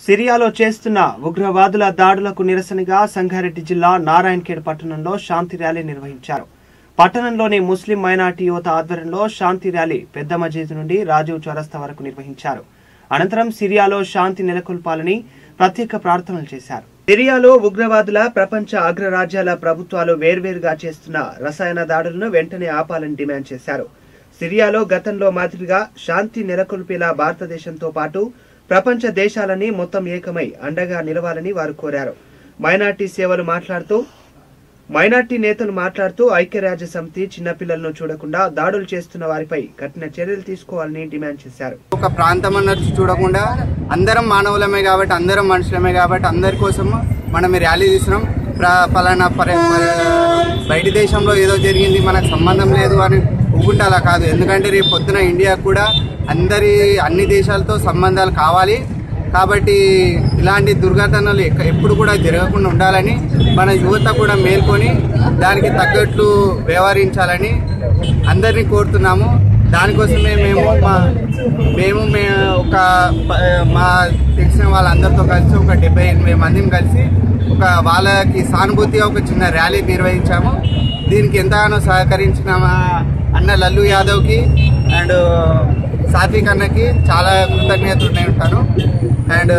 సిరియాలో చేస్తున్న ఉగ్రవాదుల దాడులకు నిరసనగా సంగారెడ్డి జిల్లా నారాయణఖేడ్ పట్టణంలో శాంతి ర్యాలీ నిర్వహించారు పట్టణంలోని ముస్లిం మైనార్టీ యువత ఆధ్వర్యంలో శాంతి ర్యాలీ పెద్ద మజీద్ నుండి రాజీవ్ చౌరస్తా వరకు నిర్వహించారు అనంతరం సిరియాలో శాంతి నెలకొల్పాలని ప్రత్యేక ప్రార్థనలు చేశారు సిరియాలో ఉగ్రవాదుల ప్రపంచ అగ్రరాజ్యాల ప్రభుత్వాలు వేర్వేరుగా చేస్తున్న రసాయన దాడులను వెంటనే ఆపాలని డిమాండ్ చేశారు సిరియాలో గతంలో మాదిరిగా శాంతి నెలకొల్పేలా భారతదేశంతో పాటు ప్రపంచ దేశాలని మొత్తం ఏకమై అండగా నిలవాలని వారు కోరారు మైనార్టీ సేవలు మాట్లాడుతూ మైనార్టీ నేతలు మాట్లాడుతూ ఐక్యరాజ్య సమితి చిన్నపిల్లలను చూడకుండా దాడులు చేస్తున్న వారిపై కఠిన చర్యలు తీసుకోవాలని డిమాండ్ చేశారు ఒక ప్రాంతం అన్నట్టు చూడకుండా అందరం మానవులమే కాబట్టి అందరం మనుషులమే కాబట్టి అందరి కోసం మనం ఈ ర్యాలీ తీసినాం ప్ర- పలానా పరి పరి- బయటి దేశంలో ఏదో జరిగింది మనకు సంబంధం లేదు అని ఊకుంటే అలా కాదు ఎందుకంటే రేపు పొద్దున ఇండియా కూడా అందరి అన్ని దేశాలతో సంబంధాలు కావాలి కాబట్టి ఇలాంటి దుర్ఘటనలు ఎక్క- ఎప్పుడు కూడా జరగకుండా ఉండాలని మన యువత కూడా మేల్కొని దానికి తగ్గట్లు వ్యవహరించాలని అందరినీ కోరుతున్నాము దానికోసమే మేము మా మేము మే ఒక ప- మా తెలిసిన వాళ్ళందరితో కలిసి ఒక డెబ్బై ఎనభై మందిని కలిసి ఒక వాళ్ళకి సానుభూతిగా ఒక చిన్న ర్యాలీ నిర్వహించాము దీనికి ఎంతగానో సహకరించిన మా అన్న లల్లు యాదవ్కి అండ్ సాత్విక్ అన్నకి చాలా కృతజ్ఞతలు ఉంటాను అండ్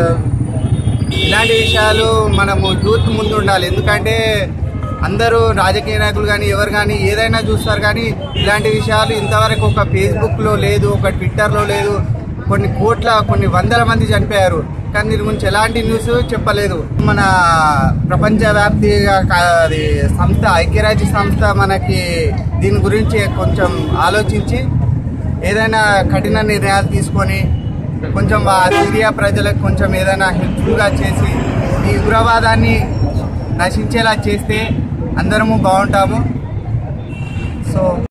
ఇలాంటి విషయాలు మనము యూత్ ముందు ఉండాలి ఎందుకంటే అందరూ రాజకీయ నాయకులు కానీ ఎవరు కానీ ఏదైనా చూస్తారు కానీ ఇలాంటి విషయాలు ఇంతవరకు ఒక ఫేస్బుక్లో లేదు ఒక ట్విట్టర్లో లేదు కొన్ని కోట్ల కొన్ని వందల మంది చనిపోయారు కానీ దీని గురించి ఎలాంటి న్యూస్ చెప్పలేదు మన ప్రపంచ వ్యాప్తిగా కా- అది సంస్థ ఐక్యరాజ్య సంస్థ మనకి దీని గురించి కొంచెం ఆలోచించి ఏదైనా కఠిన నిర్ణయాలు తీసుకొని కొంచెం ఆ సిరియా ప్రజలకు కొంచెం ఏదైనా హెల్ప్ఫుల్గా చేసి ఈ ఉగ్రవాదాన్ని నశించేలా చేస్తే అందరము బాగుంటాము సో